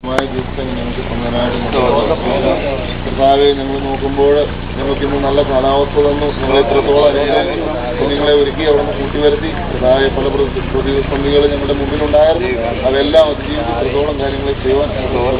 മായ ദിവസം ഞങ്ങൾക്ക് സമയമായിട്ട് കർത്താവെ ഞങ്ങൾ നോക്കുമ്പോൾ ഞങ്ങൾക്ക് ഇന്ന് നല്ല കാലാവസ്ഥ തന്നു ഞങ്ങൾ എത്രത്തോളം അനുഗ്രഹിച്ചു നിങ്ങളെ ഒരുക്കി അവിടെ നിന്ന് കൂട്ടിവരുത്തി കർത്താവെ പല പ്രതി- പ്രതിസന്ധികൾ ഞങ്ങളുടെ മുമ്പിലുണ്ടായിരുന്നു അതെല്ലാം അതിജീവിച്ച് എത്രത്തോളം കാര്യങ്ങൾ ചെയ്യുവാൻ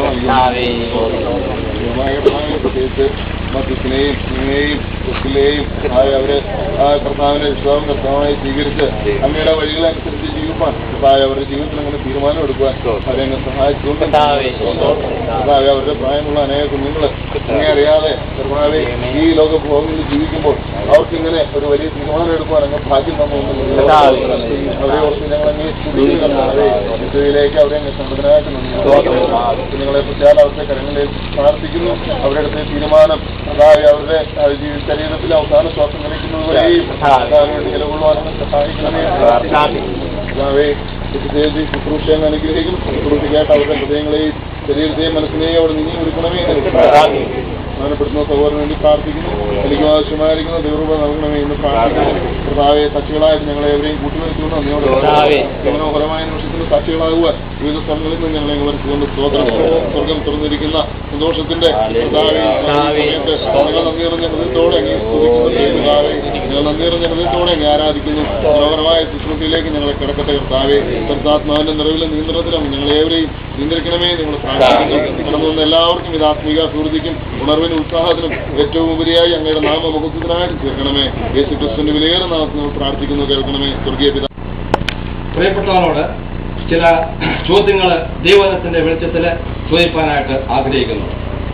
പ്രത്യേകിച്ച് മധ്യത്തിനെയും നിങ്ങളെയും ക്രിസ്റ്റിലെയും കർത്താവെ അവരെ ആ കർത്താവിനെ വിശ്വാസം കർത്താവായി സ്വീകരിച്ച് അങ്ങയുടെ വഴികളനുസരിച്ച് ജീവിപ്പാൻ കർത്താവെ അവരുടെ ജീവിതത്തിൽ അങ്ങനെ തീരുമാനം എടുക്കുവാൻ അവരെ അങ്ങ് സഹായിച്ചുകൊണ്ട് കർത്താവെ അവരുടെ പ്രായമുള്ള അനേക കുഞ്ഞുങ്ങൾ അങ്ങനെ അറിയാതെ കർത്താവെ ഈ ലോകഭോഗങ്ങളിൽ ജീവിക്കുമ്പോൾ അവർക്ക് ഇങ്ങനെ ഒരു വലിയ തീരുമാനം എടുക്കുവാൻ അങ്ങ് ഭാഗ്യം തന്നു അവരെ ഓർത്ത് ഞങ്ങൾ അങ്ങ് സ്തുതിക്കുകയാണ് നിത്യതയിലേക്ക് അവരെ അങ്ങ് സമ്പന്നരായിട്ട് കുഞ്ഞുങ്ങളെ കുറിച്ചാൽ അവരുടെ കരങ്ങളിൽ പ്രാർത്ഥിക്കുന്നു അവരുടെ അടുത്ത് തീരുമാനം അതായത് അവരുടെ ആ, ജീവിത ശരീരത്തിൽ അവസാന ശ്വാസം നിലയ്ക്കുന്നത് വരെയും കർത്താവിനോട് നിലകൊള്ളുവാനും സഹായിക്കണമേ കർത്താവേ പ്രത്യേകിച്ച് ശുശ്രൂഷയെ അനുഗ്രഹിക്കും ശുശ്രൂഷയ്ക്കായിട്ട് അവരുടെ ഹൃദയങ്ങളെയും ശരീരത്തെയും മനസ്സിനെയും അവിടെ നീങ്ങി ഒരുക്കണമേ ബഹുമാനപ്പെടുന്ന സഹോദരന് വേണ്ടി പ്രാർത്ഥിക്കുന്നു എനിക്ക് ആവശ്യമായിരിക്കുന്ന ദൈവരൂപ നൽകണമേ എന്ന് പ്രാർത്ഥിക്കുന്നു കർത്താവെ സാക്ഷികളായിട്ട് ഞങ്ങളെ എവരെയും കൂട്ടിവരുത്തുന്നു നന്ദിയോട് മനോഹരമായ നിമിഷത്തിന് സാക്ഷികളാകുവാൻ വിവിധ സ്ഥലങ്ങളിൽ നിന്ന് ഞങ്ങളെ വരുത്തുകൊണ്ട് സ്തോത്രം സ്വർഗം തുറന്നിരിക്കുന്ന സന്തോഷത്തിന്റെ കർത്താവേ, ഈ സമയത്ത് ഞങ്ങൾ നന്ദി നിറഞ്ഞ ഹൃദയത്തോടെ അങ്ങേ സ്തുതിക്കുന്നു കർത്താവേ. ഞങ്ങൾ നന്ദി നിറഞ്ഞ ഹൃദയത്തോടെ അങ്ങേ ആരാധിക്കുന്നു മനോഹരമായ ശുശ്രൂഷയിലേക്ക് ഞങ്ങളെ കിടക്കട്ടെ കർത്താവെ കർത്താത്മാവിന്റെ നിറവിലും നിയന്ത്രണത്തിലും ഞങ്ങളെ ഏവരെയും നിയന്ത്രിക്കണമേ നിങ്ങൾ പ്രാർത്ഥിക്കുന്നു കടന്നു വന്ന എല്ലാവർക്കും ഇത് ആത്മീക സുഹൃത്തിക്കും ഉണർവിനും ഉത്സാഹത്തിനും ഏറ്റവും ഉപരിയായി അങ്ങയുടെ നാമമുഖത്തിനായിട്ട് ചേർക്കണമേ യേശു ക്രിസ്തുവിന്റെ വിലയേറെ നാമത്തിൽ നമ്മൾ പ്രാർത്ഥിക്കുന്നു കേൾക്കണമേ സ്വർഗീയ പിതാ പ്രിയപ്പെട്ടവരോട് ചില ചോദ്യങ്ങൾ ദൈവത്തിന്റെ വെളിച്ചത്തിൽ ചോദിക്കാനായിട്ട് ആഗ്രഹിക്കുന്നു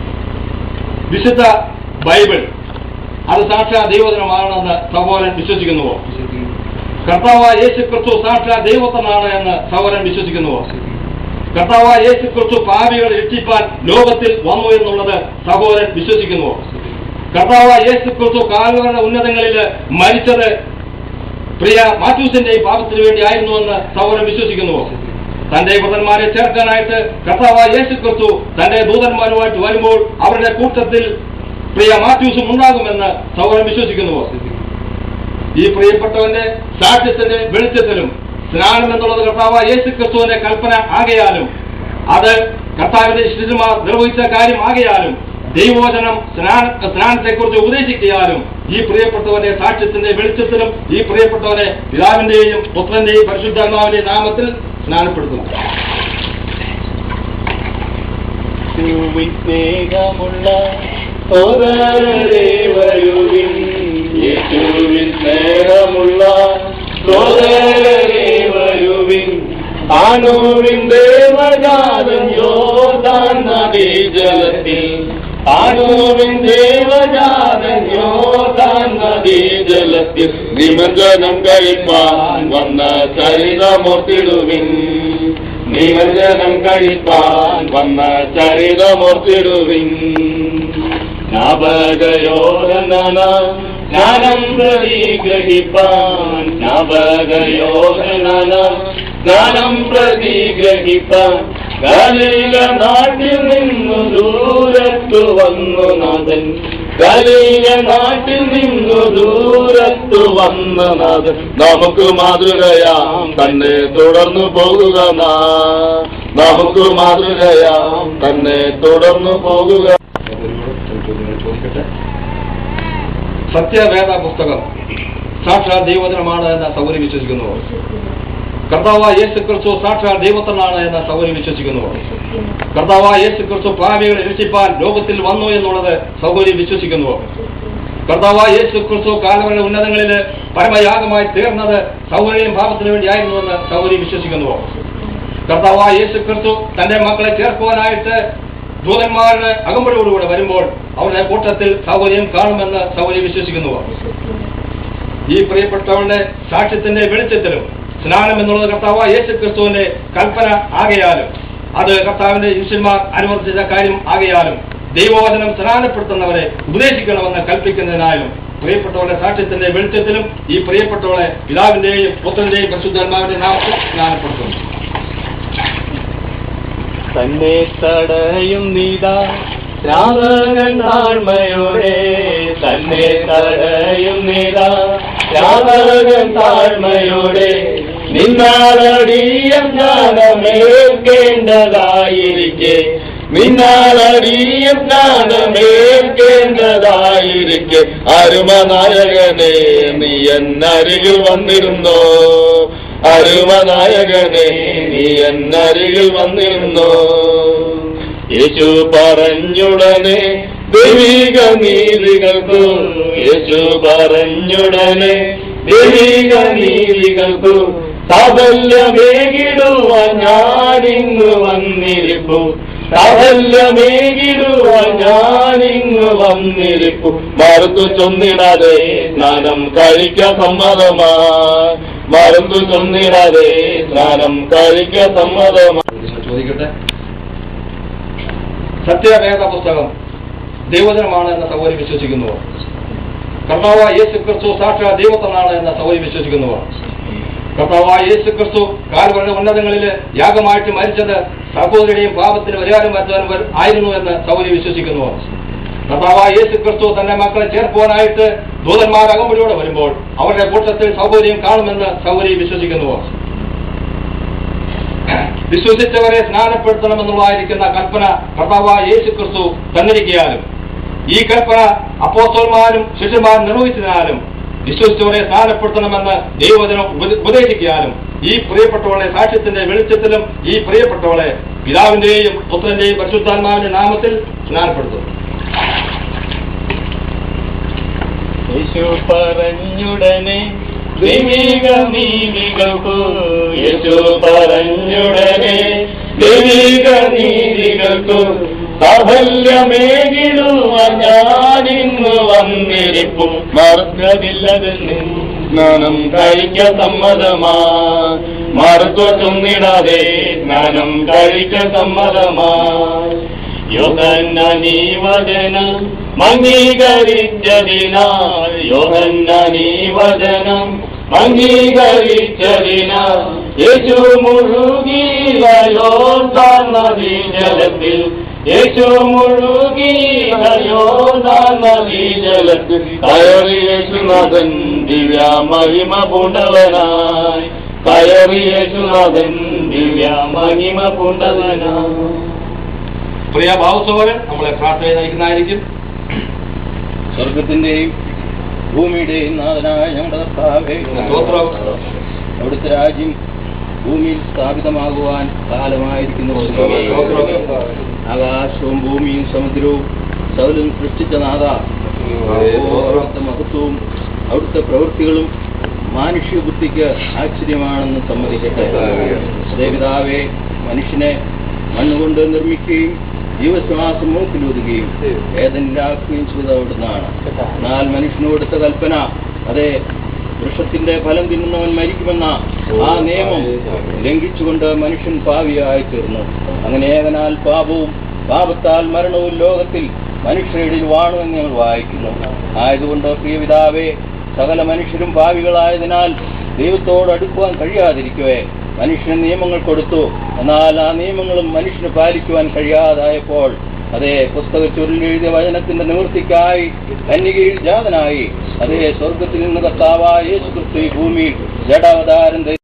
വിശുദ്ധ ബൈബിൾ അത് സാക്ഷാ ദൈവജനമാണെന്ന് സഹോദരൻ വിശ്വസിക്കുന്നുവോ കർത്താവ് യേശു ക്രിസ്തു സാക്ഷാ ദൈവത്വമാണ് എന്ന് സഹോദരൻ വിശ്വസിക്കുന്നുവോ കർത്താവ് യേശു ക്രിസ്തു പാപികൾ രക്ഷിപ്പാൻ ലോകത്തിൽ വന്നു എന്നുള്ളത് സഹോദരൻ വിശ്വസിക്കുന്നുവോ കർത്താവ് യേശു ക്രിസ്തു കാലുകളുടെ ഉന്നതങ്ങളിൽ മരിച്ചത് പ്രിയ മാത്യൂസിന്റെയും പാപത്തിന് വേണ്ടി ആയിരുന്നുവെന്ന് സഹോദരൻ വിശ്വസിക്കുന്നുവോ തന്റെ വൃതന്മാരെ ചേർക്കാനായിട്ട് കർത്താവ് യേശു ക്രിസ്തു തന്റെ ദൂതന്മാരുമായിട്ട് വരുമ്പോൾ അവരുടെ കൂട്ടത്തിൽ പ്രിയ മാത്യൂസും ഉണ്ടാകുമെന്ന് സഹോദരൻ വിശ്വസിക്കുന്നുവോ ഈ പ്രിയപ്പെട്ടവന്റെ സാക്ഷ്യത്തിന്റെ വെളിച്ചത്തിലും സ്നാനം എന്നുള്ളത് കർത്താവ് യേശു ക്രിസ്തുവിന്റെ കൽപ്പന ആകയാലും അത് കർത്താവിന്റെ ശിശുമാർ നിർവഹിച്ച കാര്യം ആകയാലും ദൈവവചനം സ്നാന സ്നാനത്തെക്കുറിച്ച് ഉപദേശിക്കാനും ഈ പ്രിയപ്പെട്ടവന്റെ സാക്ഷ്യത്തിന്റെ വെളിച്ചത്തിലും ഈ പ്രിയപ്പെട്ടവനെ പിതാവിന്റെയും പുത്രന്റെയും പരിശുദ്ധാത്മാവിന്റെയും നാമത്തിൽ സ്നാനപ്പെടുത്തുന്നു യേശുവിൻ സ്നേഹമുള്ള സോദരരെ വരുവിൻ യേശുവിൻ സ്നേഹമുള്ള സോദരരെ വരുവിൻ ആണുവിൻ ദേവജാതൻ യോദാൻ നദീ ജലത്തിൽ ആണുവിൻ ദേവജാതൻ യോദാൻ നദീ ജലത്തിൽ നിമഞ്ജനം കഴിപ്പാൻ വന്ന ചരിതമോർത്തിടുവിൻ നിമഞ്ജനം കഴിപ്പാൻ വന്ന ചരിതമോർത്തിടുവിൻ ജ്ഞാപകയോധന ജ്ഞാനം പ്രതിഗ്രഹിപ്പാൻ ജ്ഞാപകയോധന ജ്ഞാനം പ്രതിഗ്രഹിപ്പാൻ ഗലീല നാട്ടിൽ നിന്നു ദൂരത്തു വന്നു നാഥൻ ഗലീല നാട്ടിൽ നിന്നു ദൂരത്തു വന്ന നാഥൻ നമുക്ക് മാതൃകയാം തന്നെ തുടർന്നു പോകുക നാ നമുക്ക് മാതൃകയാം തന്നെ തുടർന്നു പോകുക സത്യവേദ പുസ്തകം സാക്ഷാ ദൈവജനമാണ് എന്ന് സൗകര്യം വിശ്വസിക്കുന്നു കർത്താവ് യേശു ക്രിസ്തു സാക്ഷാ ദൈവത്തനാണ് എന്ന് സൗകര്യം വിശ്വസിക്കുന്നു കർത്താവ് യേശു ക്രിസ്തു പാപികളെ രക്ഷിപ്പാൻ ലോകത്തിൽ വന്നു എന്നുള്ളത് സൗകര്യം വിശ്വസിക്കുന്നു കർത്താവ് യേശു ക്രിസ്തു കാലവരുടെ ഉന്നതങ്ങളിൽ പരമയാഗമായി തീർന്നത് സൗകര്യം പാപത്തിന് വേണ്ടിയായിരുന്നുവെന്ന് സൗകര്യം വിശ്വസിക്കുന്നു കർത്താവ് യേശു ക്രിസ്തു തന്റെ മക്കളെ ചേർക്കുവാനായിട്ട് ദൂതന്മാരുടെ അകമ്പടിയോടുകൂടെ വരുമ്പോൾ അവരുടെ കൂട്ടത്തിൽ സൗകര്യം കാണുമെന്ന് സൗകര്യം വിശ്വസിക്കുന്നു ഈ പ്രിയപ്പെട്ടവരുടെ സാക്ഷ്യത്തിന്റെ വെളിച്ചത്തിലും സ്നാനം എന്നുള്ളത് കർത്താവ് യേശു ക്രിസ്തുവിന്റെ കൽപ്പന ആകയാലും അത് കർത്താവിന്റെ ശിഷ്യന്മാർ അനുവർത്തിച്ച കാര്യം ആകയാലും ദൈവവചനം സ്നാനപ്പെടുത്തുന്നവരെ ഉപദേശിക്കണമെന്ന് കൽപ്പിക്കുന്നതിനാലും പ്രിയപ്പെട്ടവരുടെ സാക്ഷ്യത്തിന്റെ വെളിച്ചത്തിലും ഈ പ്രിയപ്പെട്ടവളെ പിതാവിന്റെയും പുത്രന്റെയും പരിശുദ്ധാത്മാവിന്റെ നാമത്തിൽ സ്നാനപ്പെടുത്തുന്നു തന്നെ തടയും നീതാ ശ്രാവകൻ താഴ്മയോടെ തന്നെ തടയും നീതാ ശ്രാവകൻ താഴ്മയോടെ നിന്നാളടിയം ജ്ഞാനമേൽക്കേണ്ടതായിരിക്കെ നിന്നാളടിയ സ്നാനമേൽക്കേണ്ടതായിരിക്കെ അരുമനായകനെ നീ എന്നരികിൽ വന്നിരുന്നോ അരുമനായകനെ നീ എന്നരികിൽ വന്നിരുന്നോ യേശു പറഞ്ഞുടനെ ദൈവിക നീതികൾക്കു യേശു പറഞ്ഞുടനെ ദൈവിക നീതികൾക്കു സാഫല്യമേകിടുവാൻ ഞാനിങ്ങ് വന്നിരിപ്പു സാഫല്യമേകിടുവാൻ ഞാനിങ്ങ് വന്നിരിപ്പു മറുത്തു ചൊന്നിടാതെ സ്നാനം കഴിക്ക സമ്മതമാ മറുത്തു ചൊന്നിടാതെ സ്നാനം കഴിക്ക സമ്മതമാ നിങ്ങൾ ചോദിക്കട്ടെ സത്യവേദ പുസ്തകം ദൈവജനമാണ് എന്ന സൗകര്യം വിശ്വസിക്കുന്നുവോ കർത്താവായ യേശു ക്രിസ്തു സാക്ഷാ ദൈവത്തനാണ് എന്ന സൗകര്യം വിശ്വസിക്കുന്നുവോ കർത്താവായ യേശു ക്രിസ്തു കാൽവരുടെ ഉന്നതങ്ങളിൽ യാഗമായിട്ട് മരിച്ചത് സഹോദരിയുടെയും പാപത്തിന് പരിഹാരം വരുത്താൻ വര- ആയിരുന്നു എന്ന് സൗകര്യം വിശ്വസിക്കുന്നുവോ കർത്താവായ യേശു ക്രിസ്തു തന്റെ മക്കളെ ചേർക്കുവാനായിട്ട് ദൂതന്മാർ അകമ്പടിയോടെ വരുമ്പോൾ അവരുടെ കൂട്ടത്തിൽ സൗകര്യം കാണുമെന്ന് സൗകര്യം വിശ്വസിക്കുന്നുവോ വിശ്വസിച്ചവരെ സ്നാനപ്പെടുത്തണമെന്നുള്ളതായിരിക്കുന്ന കൽപ്പന കർത്താവായ യേശു ക്രിസ്തു തന്നിരിക്കാനും ഈ കൽപ്പന അപ്പോസ്തലന്മാരും ശിഷ്യന്മാരും നിർവഹിച്ചതിനാലും വിശ്വസിച്ചവരെ സ്നാനപ്പെടുത്തണമെന്ന് ദൈവവചനം ഉപദ- ഉപദേശിക്കാനും ഈ പ്രിയപ്പെട്ടവളെ സാക്ഷ്യത്തിന്റെ വെളിച്ചത്തിലും ഈ പ്രിയപ്പെട്ടവളെ പിതാവിന്റെയും പുത്രന്റെയും പരിശുദ്ധാത്മാവിന്റെ നാമത്തിൽ സ്നാനപ്പെടുത്തുന്നു യേശു പറഞ്ഞുടനെ ദൈവിക നീതികൾക്കു യേശു പറഞ്ഞുടനെ ദൈവിക നീതികൾക്കു സാഫല്യമേകിടുവാൻ ഞാനിന്ന് വന്നിരിപ്പു മറക്കതില്ലതെന്ന് സ്നാനം കഴിക്ക സമ്മതമാ മറുത്തു ചൊന്നിടാതെ സ്നാനം കഴിക്ക സമ്മതമാ യോഹന്നീ വചനം അംഗീകരിച്ചതിനാൽ യോഹന്നീ വചനം അംഗീകരിച്ചതിനാൽ യേശു മുഴുകിയോ നദീ ജലത്തിൽ യേശു മുഴുകിയോ നദീ ജലത്തിൽ കയറി യേശുനാഥൻ ദിവ്യ മഹിമ പൂണ്ടവനായി കയറി യേശുനാഥൻ ദിവ്യ മഹിമ പൂണ്ടവനായി പ്രിയ ഭാവസോരൻ നമ്മളെ പ്രാർത്ഥന നയിക്കുന്നതായിരിക്കും സ്വർഗത്തിന്റെയും ഭൂമിയുടെയും നാഥനായ ഞങ്ങളുടെ കർത്താവേ സ്തോത്രം. അവിടുത്തെ രാജ്യം ഭൂമിയിൽ സ്ഥാപിതമാകുവാൻ കാലമായിരിക്കുന്നു ആകാശവും ഭൂമിയും സമുദ്രവും സകലം സൃഷ്ടിച്ച നാഥ അവിടുത്തെ മഹത്വവും അവിടുത്തെ പ്രവൃത്തികളും മാനുഷ്യ ബുദ്ധിക്ക് ആശ്ചര്യമാണെന്ന് സമ്മതിക്കട്ടെ ദേവിതാവെ മനുഷ്യനെ മണ്ണുകൊണ്ട് നിർമ്മിക്കുകയും ജീവശ്വാസം മൂക്കിലൂതുകയും വേദനയിലാക്കുകയും ചെയ്ത അവിടുന്നാണ് എന്നാൽ മനുഷ്യന് കൊടുത്ത കൽപ്പന അതെ വൃക്ഷത്തിന്റെ ഫലം തിന്നുന്നവൻ മരിക്കുമെന്ന ആ നിയമം ലംഘിച്ചുകൊണ്ട് മനുഷ്യൻ പാവിയായി തീർന്നു അങ്ങനെ ഏകനാൽ പാപവും പാപത്താൽ മരണവും ലോകത്തിൽ മനുഷ്യരുടെ വാണു എന്ന് ഞങ്ങൾ വായിക്കുന്നു ആയതുകൊണ്ട് പ്രിയപിതാവേ സകല മനുഷ്യരും പാവികളായതിനാൽ ദൈവത്തോട് അടുക്കുവാൻ കഴിയാതിരിക്കവേ മനുഷ്യന് നിയമങ്ങൾ കൊടുത്തു എന്നാൽ ആ നിയമങ്ങളും മനുഷ്യന് പാലിക്കുവാൻ കഴിയാതായപ്പോൾ അതേ പുസ്തക ചുരുളെഴുതിയ വചനത്തിന്റെ നിവൃത്തിക്കായി കന്യകയിൽ ജാതനായി അതേ സ്വർഗത്തിൽ നിന്ന് കർത്താവായ യേശു ക്രിസ്തു ഈ ഭൂമിയിൽ ജഡാവതാരം ധരിച്ചു.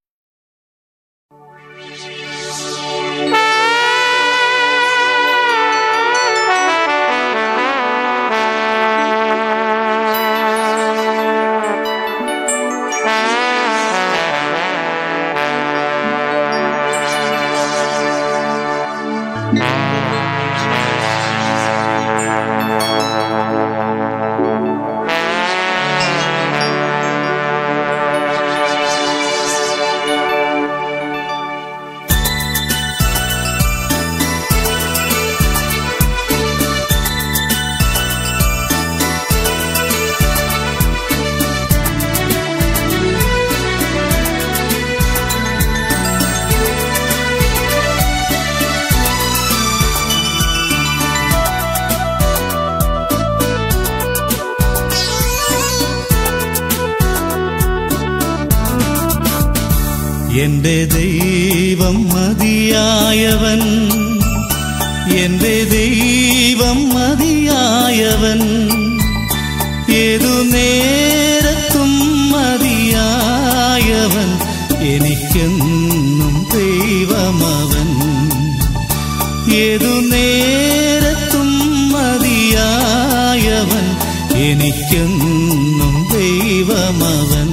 എന്റെ ദൈവം മതിയായവൻ എന്റെ ദൈവം മതിയായവൻ ഏതു നേരത്തും മതിയായവൻ എനിക്കെന്നും ദൈവമവൻ ഏതു നേരത്തും മതിയായവൻ എനിക്കെന്നും ദൈവമവൻ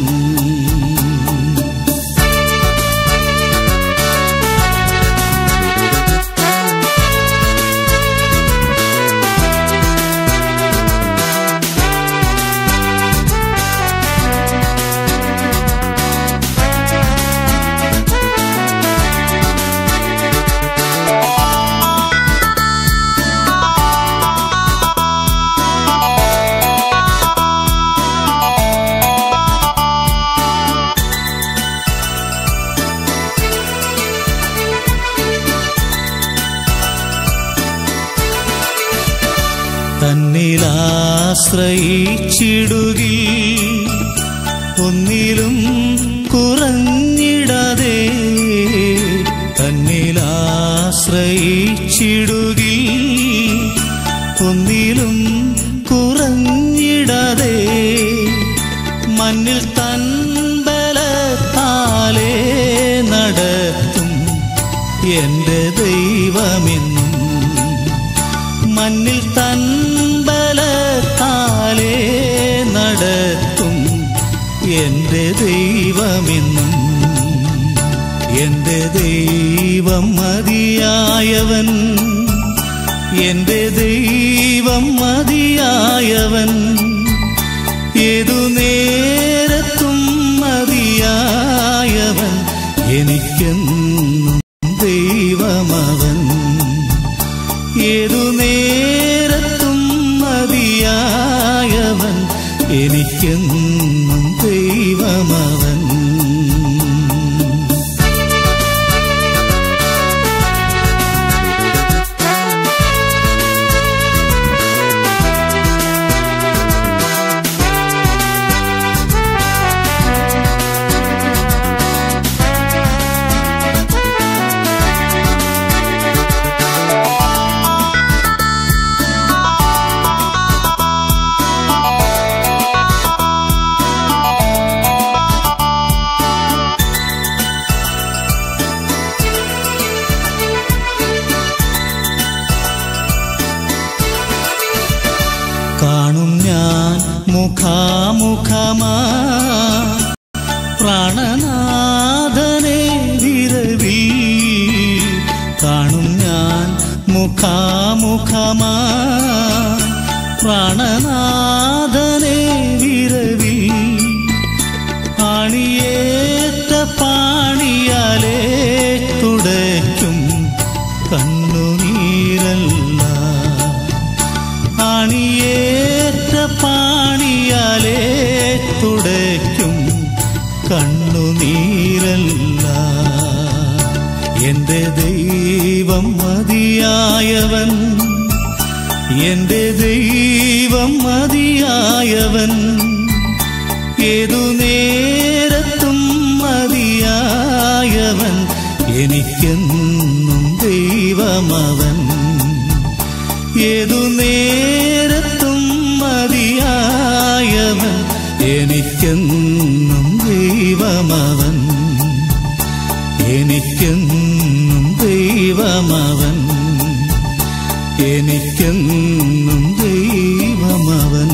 തന്നിലാശ്രയിച്ചിടുകി ഒന്നിലും കുറഞ്ഞിടാതെ തന്നിലാശ്രയിച്ചിടുകി ഒന്നിലും കുറഞ്ഞിടാതെ മണ്ണിൽ തൻബലത്താലേ നടത്തും എന്റെ ദൈവമെന്നും മണ്ണിൽ തൻബലത്താലേ നടത്തും എന്റെ ദൈവമെന്നും എന്റെ ദൈവം മതിയായവൻ എന്റെ ദൈവം മതിയായവൻ ഏതു നേരത്തും മതിയായവൻ എനിക്കെന്നും ദൈവമവൻ ഏതു നേരത്തും മതിയായവൻ എനിക്കെന്നും ദൈവമവൻ കാണും ഞാൻ മുഖാമുഖമാ പ്രാണനാഥനെ വിരവി കാണും ഞാൻ മുഖാമുഖമാ പ്രാണനാഥനെ വിരവി ആണിയേറ്റ പാണിയാലേ തുടയ്ക്കും കണ്ണുനീരല്ല ആണിയേറ്റ പാണിയാലേ തുടയ്ക്കും കണ്ണുനീരല്ല എന്റെ ദൈവം മതിയായവൻ എന്റെ ദൈവം മതിയായവൻ ഏതു നേരത്തും മതിയായവൻ എനിക്കെന്നും ദൈവമവൻ ഏതു നേരത്തും മതിയായവൻ എനിക്കെന്നും ദൈവമവൻ എനിക്കെന്നും ദൈവമവൻ എനിക്കെന്നും ദൈവമവൻ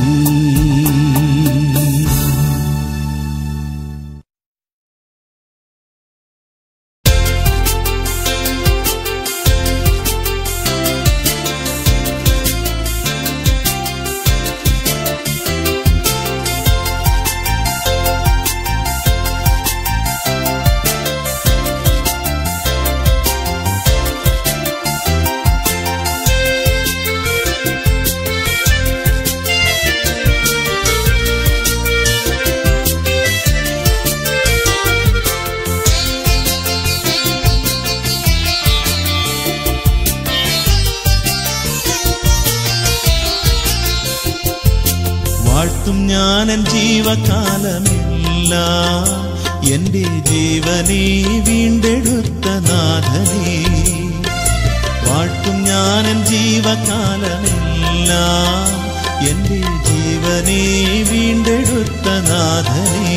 വാഴ്ത്തും ഞാനൻ ജീവകാലമില്ല എന്റെ ജീവനെ വീണ്ടെടുത്ത നാഥനെ വാഴ്ത്തും ഞാനൻ ജീവകാലമില്ല എന്റെ ജീവനെ വീണ്ടെടുത്ത നാഥനെ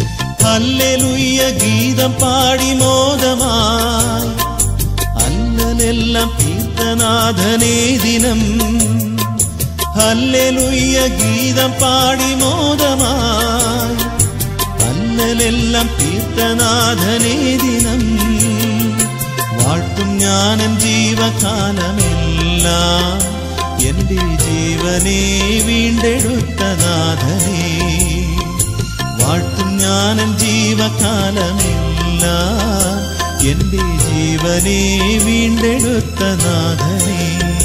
ഹല്ലേലൂയ ഗീതം പാടി മോദമായി അല്ല അല്ലലെല്ലാം തീർത്ഥനാഥനേ ദിനം ഹല്ലേലൂയ ഗീതം പാടി മോദമായി അല്ലലെല്ലാം തീർത്ഥനാഥനേ ദിനം വാഴ്ത്തും ഞാനൻ ജീവകാലമെല്ലാം എന്റെ ജീവനെ വീണ്ടെടുത്ത നാഥനേ വാഴ്ത്തും ഞാനൻ ജീവകാലമെല്ലാം എന്റെ ജീവനെ വീണ്ടെടുത്ത നാഥനേ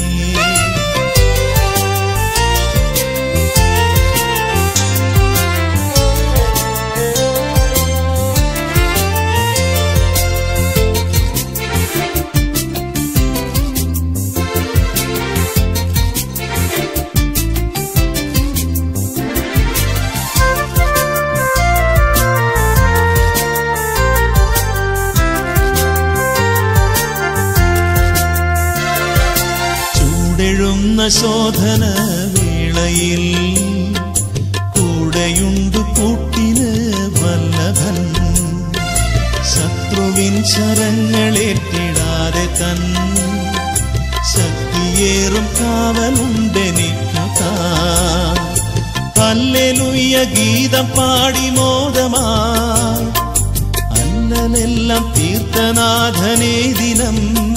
ചൂടെഴുന്ന ശോധന വേളയിൽ കൂടെയുണ്ടു കൂട്ടിന് വല്ലഭൻ ശത്രുവിൻ ശരങ്ങളേറ്റിടാതെ തൻ ശക്തിയേറും കാവലുണ്ടെനിക്കു ഹല്ലേലൂയ ഗീതം പാടി മോദമായി അല്ലലെല്ലാം തീർത്ഥനാഥനേ ദിനം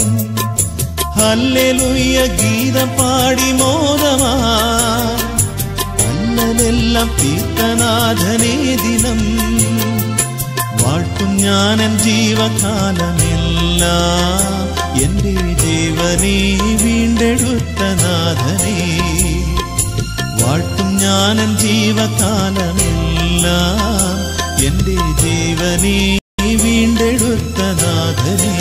ഹല്ലേലൂയ ഗീതം പാടി മോദമായി അല്ലലെല്ലാം തീർത്ഥനാഥനേ ദിനം വാഴ്ത്തും ഞാനൻ ജീവകാലമെല്ലാം എന്റെ ജീവനെ വീണ്ടെടുത്ത നാഥനേ വാഴ്ത്തും ഞാനൻ ജീവകാലമെല്ലാം എന്റെ ജീവനെ വീണ്ടെടുത്ത നാഥനേ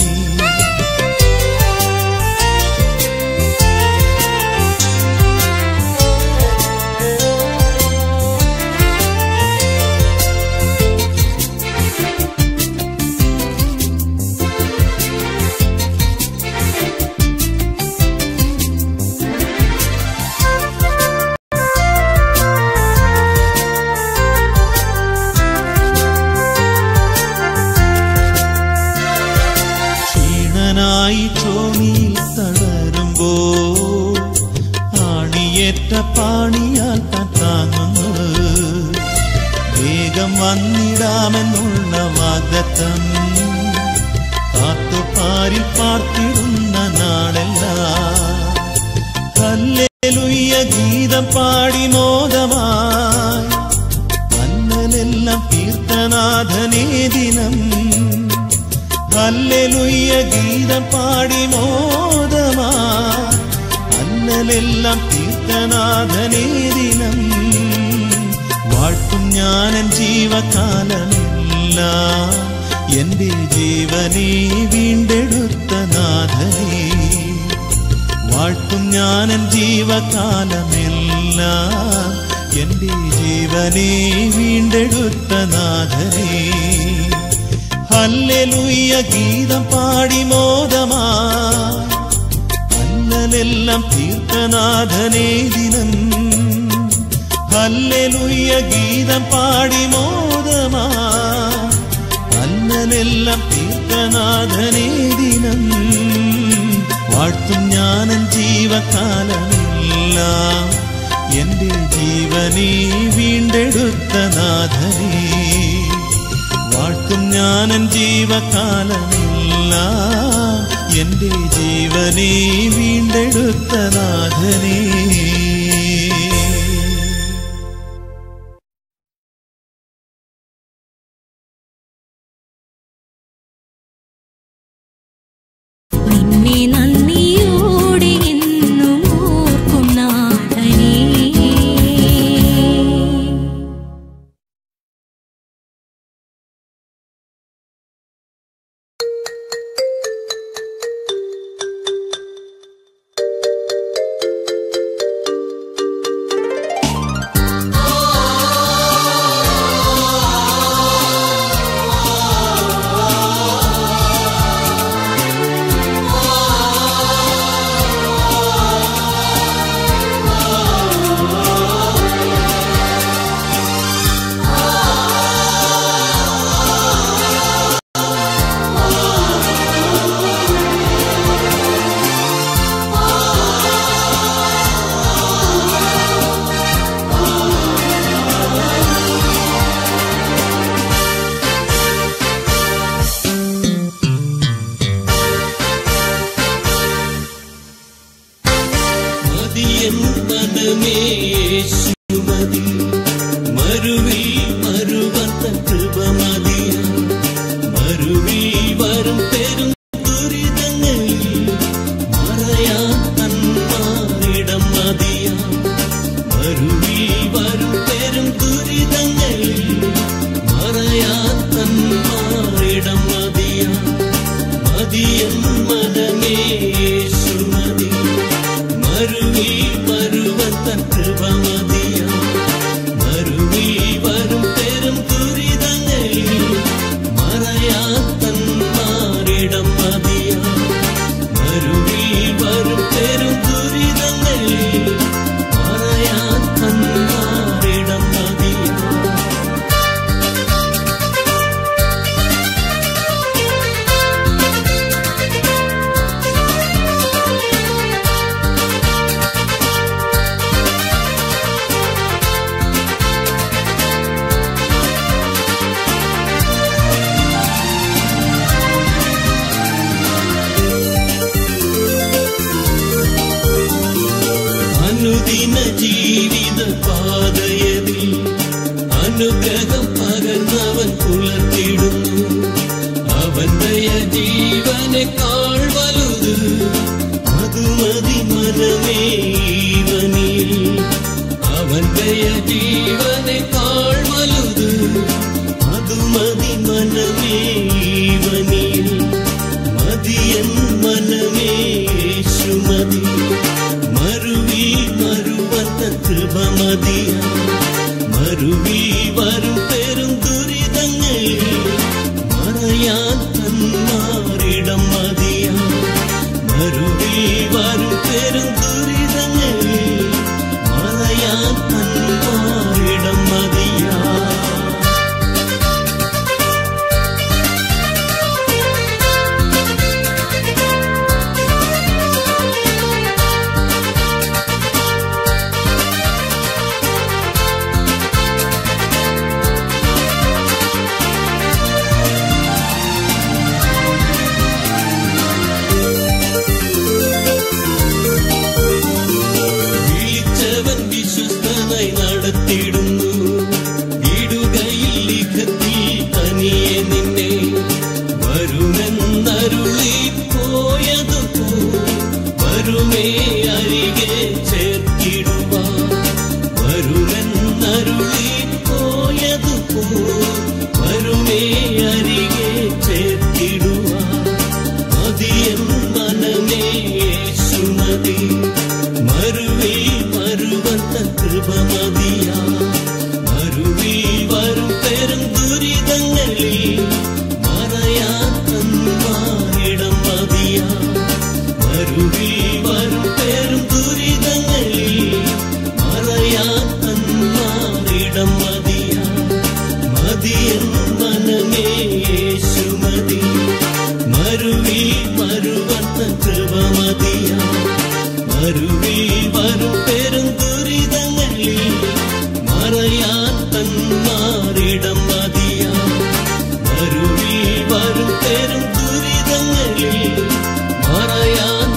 ക്ഷീണനായി ചോണിയിൽ തളരുമ്പോ ആണിയേറ്റ പാണിയാൽ താൻ താങ്ങുന്നു വേഗം വന്നിടാമെന്നുള്ള വാഗ്ദത്തം കാത്തുപാരിൽ പാർത്തിടുന്ന നാളെല്ലാം ഹല്ലേലൂയ ഗീതം പാടി മോദമായി അന്നലെല്ലാം കീർത്തനാഥനേ ദിനം ഹല്ലേലൂയ ഗീതം പാടി മോദമാ അന്നലെല്ലാം കീർത്തനാഥനേ ദിനം വാഴ്ത്തും ഞാനൻ ജീവകാലമെല്ലാം എന്റെ ജീവനെ വീണ്ടെടുത്ത നാഥനേ വാഴ്ത്തും ഞാനൻ ജീവകാലമെല്ലാം എന്റെ ജീവനെ വീണ്ടെടുത്ത നാഥനേ ഹല്ലേലൂയ ഗീതം പാടി മോദമാ അല്ലലെല്ലാം തീർത്ഥനാഥനേ ദിനം ഹല്ലേലൂയ ഗീതം പാടി മോദമാ അല്ലലെല്ലാം തീർത്ഥനാഥനേ ദിനം വാഴ്ത്തും ഞാനൻ ജീവകാലമെല്ലാം എന്റെ ജീവനെ വീണ്ടെടുത്ത നാഥനേ വാഴ്ത്തും ഞാനൻ ജീവകാലമെല്ലാം എന്റെ ജീവനെ വീണ്ടെടുത്ത നാഥനേ നിന്നെ നന്ദിയോടെ എന്നും ഓർക്കും നാഥനേ ും മതിയൻ മനമേ യേശുമതി മരുവിൽ മരുവത്ത കൃപ മതിയ മരുവിൽ വരും പെരും ദുരിതങ്ങളിൽ മറയാൻ തന്മാറിടം മതിയ മരുവിൽ വരും പെരും ദുരിതങ്ങളിൽ മറയാൻ തന്മാറിടം മതിയ മതിയൻ മനമേ യേശുമതി മരുവി മരുവത്ത കൃപ മതിയ മരുവി വരും പെരും ദുരിതങ്ങളിൽ മറയാത്തന്മാരിടം മതിയ മരുവി വരും പെരും ദുരിതങ്ങളിൽ മറയാത്തന്മാരിടം മതിയ അനുദിന ജീവിത പാതയതിൽ അനുഗ്രഹം പകർന്നവൻ പുലർത്തിടുന്നു അവന്റെ ജീവനെക്കാൾ വലുത് അതുമതി മനമേ ഈവനിൽ അവന്റെ ജീവനെക്കാൾ വലുത് അതുമതി മനമേ ഈവനിൽ മതിയൻ മനമേ യേശുമതി മരുവി മരുവത്ത കൃപ മതിയ മരുവി വരും പെരും ദുരിതങ്ങളിൽ മറയാൻ തന്മാറിടം മതിയ മരുവി വരും പെരും ദുരിതങ്ങളിൽ മറയാൻ തന്മാറിടം മതിയാ വിളിച്ചവൻ വിശ്വസ്തനായി നടത്തിയിടുന്നു ഇടുകയിൽ ലിഖത്തിൽ തനിയെ നിന്നെ വരുമെന്നരുളി പോയതുപോ വരുമേ അരികെ ചേർത്തിടുവാ വരുമെന്നരുളി പോയതുപോ വരുമേ അരികെ ചേർത്തിടുവാ മതിയൻ മനമേ യേശുമതി മരുവി മരുവത്ത കൃപ മതിയ മരുവി വരും പെരും ദുരിതങ്ങളിൽ മറയാൻ തന്മാറിടം മതിയ മരുവി വരും പെരും ദുരിതങ്ങളിൽ മറയാൻ തന്മാറിടം മതിയ മതിയൻ മനമേ യേശുമതി മരുവി മരുവത്ത കൃപ മതിയ മരുവി വരും പെരും ദുരിതങ്ങളിൽ മറയാൻ തന്മാറിടം മതിയ മരുവി വരും പെരും ദുരിതങ്ങളിൽ മറയാൻ